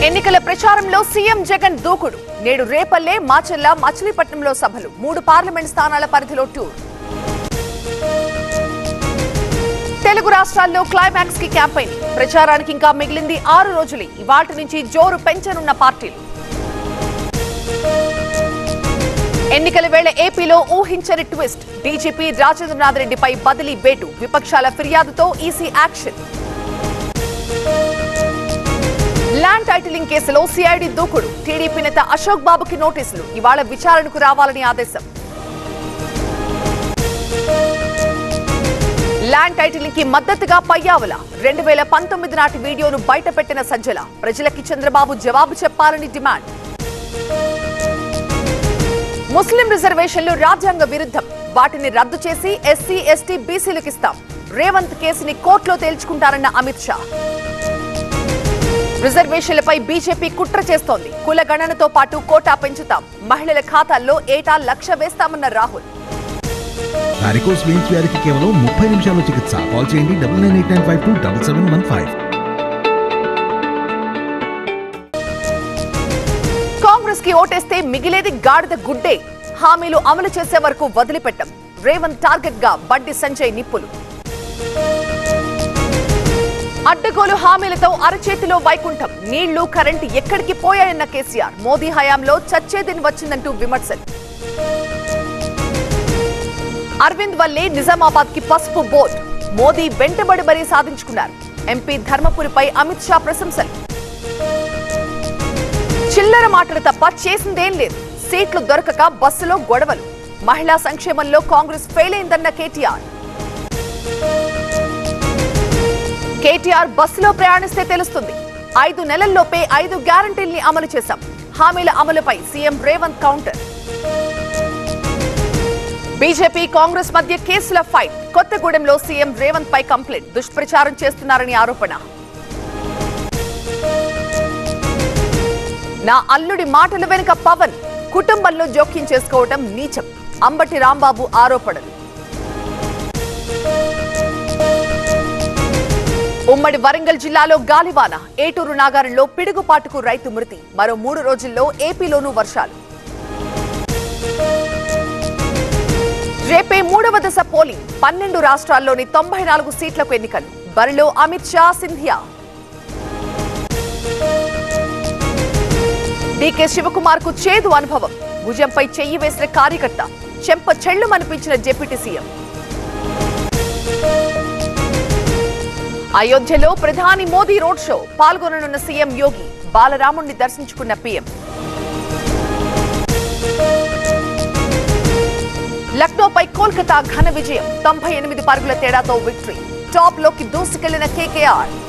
ఎన్నికల ప్రచారంలో సీఎం జగన్ దూకుడు నేడు రేపల్లె మాచెల్ల మచిలీపట్నంలో సభలు మూడు పార్లమెంట్ స్థానాల పరిధిలో టూర్ తెలుగు రాష్ట్రాల్లో క్లైమాక్స్ కి క్యాంపెయిన్ ప్రచారానికి ఇంకా మిగిలింది ఆరు రోజులే ఇవాటి నుంచి జోరు పెంచనున్న పార్టీలు ఎన్నికల వేళ ఏపీలో ఊహించని ట్విస్ట్ డీజీపీ రాజేంద్రనాథ్ రెడ్డిపై బదిలీ వేటు విపక్షాల ఫిర్యాదుతో ఈసీ యాక్షన్ ల్యాండ్ టైటిలింగ్ కేసులో సిఐడి దూకుడు టీడీపీ నేత అశోక్ బాబుకి నోటీసులు ఇవాళ విచారణకు రావాలని ఆదేశం ల్యాండ్ టైటిలింగ్ కి మద్దతుగా పయ్యావుల రెండు వేల పంతొమ్మిది నాటి వీడియోను బయటపెట్టిన సజ్జల ప్రజలకి చంద్రబాబు జవాబు చెప్పాలని డిమాండ్ ముస్లిం రిజర్వేషన్లు రాజ్యాంగ విరుద్ధం వాటిని రద్దు చేసి ఎస్సీ ఎస్టీ బీసీలకు ఇస్తాం రేవంత్ కేసుని కోర్టులో తేల్చుకుంటారన్న అమిత్ షా రిజర్వేషన్లపై బీజేపీ కుట్ర చేస్తోంది కుల గణనతో పాటు కోటా పెంచుతాం మహిళల ఖాతాల్లో ఏటా లక్ష వేస్తామన్న రాహుల్ వారికోస్ వెయిన్స్ వ్యాధికి కేవలం ముప్పై నిమిషాల్లో చికిత్స కాల్ చేయండి double nine eight nine five two double seven one five Congress కి ఓటేస్తే మిగిలేది గాడిద గుడ్డే హామీలు అమలు చేసే వరకు వదిలిపెట్టం రేవంత్ టార్గెట్ గా బండి సంజయ్ నిప్పులు అడ్డగోలు హామీలతో అరచేతిలో వైకుంఠం నీళ్లు కరెంటు ఎక్కడికి పోయాయన్న కేసీఆర్ మోదీ హయాంలో చచ్చేదిని వచ్చిందంటూ విమర్శలు అరవింద్ వల్లే నిజామాబాద్ కి పసుపు బోర్డ్ మోదీ వెంటబడి మరీ సాధించుకున్నారు ఎంపీ ధర్మపురిపై అమిత్ షా ప్రశంసలు చిల్లర మాటలు తప్ప చేసిందేం లేదు సీట్లు దొరకక బస్సులో గొడవలు మహిళా సంక్షేమంలో కాంగ్రెస్ ఫెయిల్ అయిందన్న కేటీఆర్ కేటీఆర్ బస్సులో ప్రయాణిస్తే తెలుస్తుంది ఐదు నెలల్లోపే ఐదు గ్యారంటీల్ని అమలు చేశాం హామీల అమలుపై CM Revanth counter BJP Congress మధ్య కేసుల ఫైట్ కొత్తగూడెంలో సీఎం రేవంత్ పై కంప్లైంట్ దుష్ప్రచారం చేస్తున్నారని ఆరోపణ నా అల్లుడి మాటల వెనుక పవన్ కుటుంబంలో జోక్యం చేసుకోవటం నీచం అంబటి రాంబాబు ఆరోపణలు ఉమ్మడి వరంగల్ జిల్లాలో గాలివాన ఏటూరు నాగారంలో పిడుగుపాటుకు రైతు మృతి మరో మూడు రోజుల్లో ఏపీలోనూ వర్షాలు రేపే మూడవ దశ పోలింగ్ పన్నెండు రాష్ట్రాల్లోని తొంభై నాలుగు సీట్లకు ఎన్నికలు బరిలో అమిత్ షా సింధియా డీకే శివకుమార్ కు చేదు అనుభవం భుజంపై చెయ్యి వేసిన కార్యకర్త చెంప చెళ్లుమనిపించిన డిప్యూటీ సీఎం అయోధ్యలో ప్రధాని మోదీ రోడ్ షో పాల్గొననున్న సీఎం యోగి బాలరాముణ్ణి దర్శించుకున్న పీఎం లక్నోపై కోల్కతా ఘన విజయం తొంభై ఎనిమిది పరుగుల తేడాతో విక్టరీ టాప్ లోకి దూసుకెళ్లిన కేకేఆర్